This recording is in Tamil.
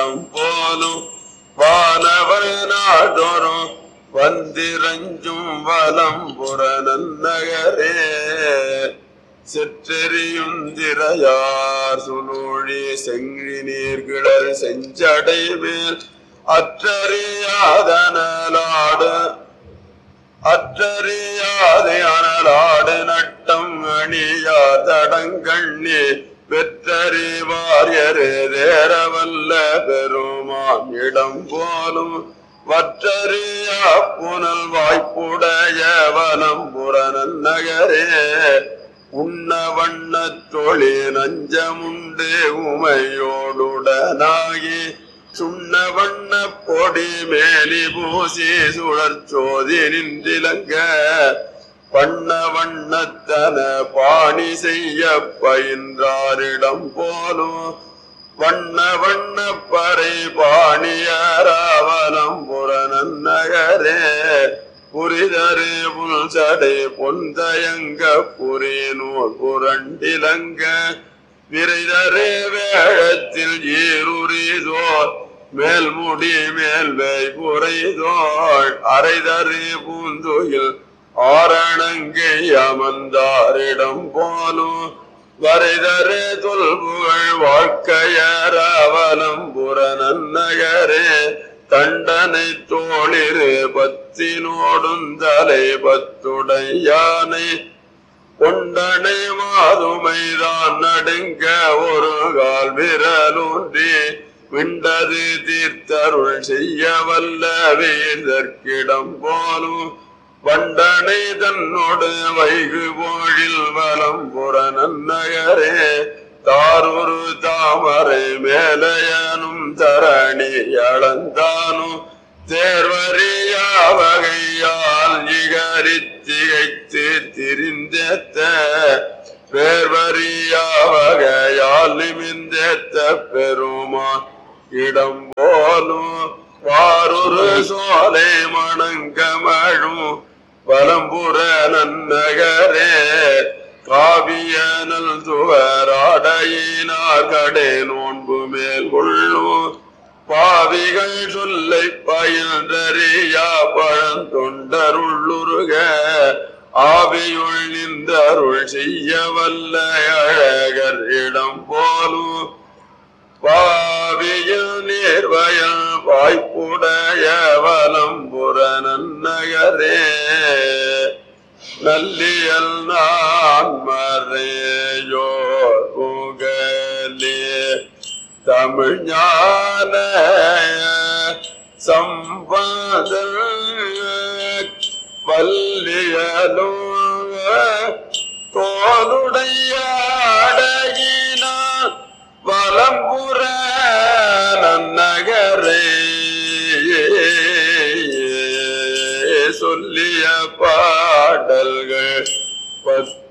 இடம் போலும் வானவர் நாடொரும் வந்திரஞ்சும் வலம் புற நன்னகரே செற்றெறியுந்திரையார் சுழூழி செங்கி நீர்கிளர் செஞ்சடை மேல் அற்றறியாதனலாடு அற்றறியாதே அனலாடு நட்டம் அணியார் தடங்கண்ணி பெற்றறிவாரியரு தேரவல்ல பெருமான் இடம் போலும் வற்றறியா புனல் வாய்ப்புடைய வனம் புறநன் நகரே உண்ண வண்ண தொழி நஞ்சமுண்டு உமையோடுடனாகி சுண்ண வண்ண பொடி மேலி பூசி சுழற்சோதி நின்றிலங்க பண்ண வண்ணத்தன பாணி செய்ய பயின்றாரிடம் போலும் வண்ண வண்ண பறை பாணியராவலம் புறநன் நகரே புரிதரு புல்சடை பொந்தயங்க புரிநூல் புரண்டிலங்க விரைதரு வேழத்தில் ஈருரிதோர் மேல்முடி மேல்வை புரைதோள் அரைதரு பூந்துயில் ஆரணங்கை அமர்ந்தாரிடம் போலும் வரைதரு தொல்புகழ் வாழ்க்கையரவலம் புறநன் நகரே தண்டனை தோளிரு பத்தினோடும் தலை பத்துடையானை கொண்டனை மாதுமைதான் நடுங்க ஒரு கால் விரலூன்றி விண்டது தீர்த்தருள் செய்ய வல்ல வீதற்கிடம் போலும் வண்டனை தன்னோடு வைகு போழில் வலம் புற நன்னகரே தாரொரு தாமரை மேலையனும் தரணி அளந்தானும் தேர்வறியா வகையால் இகரித்திகைத்து திரிந்தேத்த பேர்வறியா வகையால் நிமிந்தேத்த பெருமான் இடம் போலும் வாரொரு சோலை மணங்கமழும் வலம்புற நன்னகரே காவியனல் துவராடையினார் கடை நோன்பு மேல் கொள்ளும் பாவிகள் சொல்லை பயின்றறியா பழந்தொண்டருள்ளுருக ஆவியுள் நின்றருள் செய்ய வல்ல அழகர் இடம் போலும் பாவியில் நேர்வயல் வாய்ப்புடைய வலம்புற நன்னகரே நல்லியல் நான் மறையோர் புகழே தமிழ் ஞான சம்பதல் வல்லியலோ தோளுடைய அடகினான் வலம்புற நன்னகரே சொல்லிய பாடல்கள் பத்து